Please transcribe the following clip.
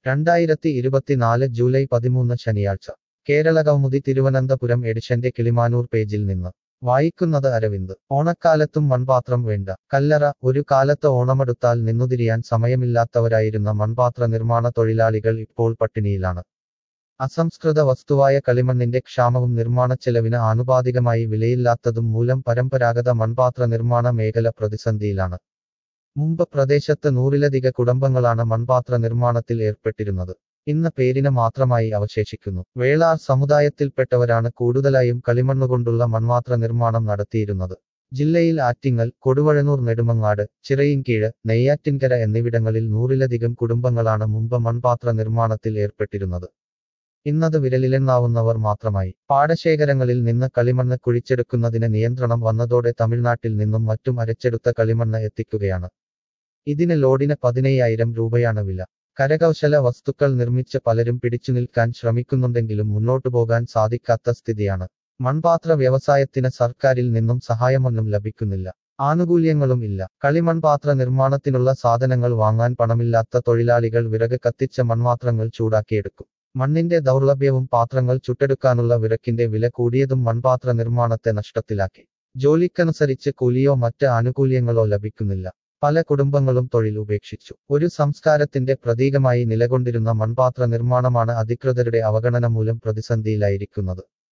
രണ്ടായിരത്തി ഇരുപത്തിനാല് ജൂലൈ പതിമൂന്ന് ശനിയാഴ്ച കേരള കൗമുദി തിരുവനന്തപുരം എഡിഷന്റെ കിളിമാനൂർ പേജിൽ നിന്ന് വായിക്കുന്നത് അരവിന്ദ് ഓണക്കാലത്തും മൺപാത്രം വേണ്ട കല്ലറ ഒരു കാലത്ത് ഓണമെടുത്താൽ നിന്നുതിരിയാൻ സമയമില്ലാത്തവരായിരുന്ന മൺപാത്ര നിർമ്മാണ തൊഴിലാളികൾ ഇപ്പോൾ പട്ടിണിയിലാണ് അസംസ്കൃത വസ്തുവായ കളിമണ്ണിന്റെ ക്ഷാമവും നിർമ്മാണച്ചെലവിന് ആനുപാതികമായി വിലയില്ലാത്തതും മൂലം പരമ്പരാഗത മൺപാത്ര നിർമ്മാണ മേഖല പ്രതിസന്ധിയിലാണ് മുമ്പ് പ്രദേശത്ത് നൂറിലധിക കുടുംബങ്ങളാണ് മൺപാത്ര നിർമ്മാണത്തിൽ ഏർപ്പെട്ടിരുന്നത് ഇന്ന് പേരിന് മാത്രമായി അവശേഷിക്കുന്നു വേളാർ സമുദായത്തിൽപ്പെട്ടവരാണ് കൂടുതലായും കളിമണ്ണുകൊണ്ടുള്ള മൺപാത്ര നിർമ്മാണം നടത്തിയിരുന്നത് ജില്ലയിൽ ആറ്റിങ്ങൽ കൊടുവഴനൂർ നെടുമങ്ങാട് ചിറയിൻകീഴ് നെയ്യാറ്റിൻകര എന്നിവിടങ്ങളിൽ നൂറിലധികം കുടുംബങ്ങളാണ് മുമ്പ് മൺപാത്ര നിർമ്മാണത്തിൽ ഏർപ്പെട്ടിരുന്നത് ഇന്നത് വിരലിലെണ്ണാവുന്നവർ മാത്രമായി പാടശേഖരങ്ങളിൽ നിന്ന് കളിമണ്ണ് കുഴിച്ചെടുക്കുന്നതിന് നിയന്ത്രണം വന്നതോടെ തമിഴ്നാട്ടിൽ നിന്നും മറ്റും അരച്ചെടുത്ത കളിമണ്ണ് എത്തിക്കുകയാണ് ഇതിന് ലോഡിന് പതിനയ്യായിരം രൂപയാണ് വില കരകൗശല വസ്തുക്കൾ നിർമ്മിച്ച് പലരും പിടിച്ചു നിൽക്കാൻ ശ്രമിക്കുന്നുണ്ടെങ്കിലും മുന്നോട്ടു പോകാൻ സാധിക്കാത്ത സ്ഥിതിയാണ് മൺപാത്ര വ്യവസായത്തിന് സർക്കാരിൽ നിന്നും സഹായമൊന്നും ലഭിക്കുന്നില്ല ആനുകൂല്യങ്ങളും ഇല്ല കളിമൺപാത്ര നിർമ്മാണത്തിനുള്ള സാധനങ്ങൾ വാങ്ങാൻ പണമില്ലാത്ത തൊഴിലാളികൾ വിറക് കത്തിച്ച മൺപാത്രങ്ങൾ ചൂടാക്കിയെടുക്കും മണ്ണിന്റെ ദൗർലഭ്യവും പാത്രങ്ങൾ ചുട്ടെടുക്കാനുള്ള വിറക്കിന്റെ വില കൂടിയതും മൺപാത്ര നിർമ്മാണത്തെ നഷ്ടത്തിലാക്കി ജോലിക്കനുസരിച്ച് കൂലിയോ മറ്റ് ആനുകൂല്യങ്ങളോ ലഭിക്കുന്നില്ല പല കുടുംബങ്ങളും തൊഴിൽ ഉപേക്ഷിച്ചു ഒരു സംസ്കാരത്തിന്റെ പ്രതീകമായി നിലകൊണ്ടിരുന്ന മൺപാത്ര നിർമ്മാണമാണ് അധികൃതരുടെ അവഗണന മൂലം പ്രതിസന്ധിയിലായിരിക്കുന്നത്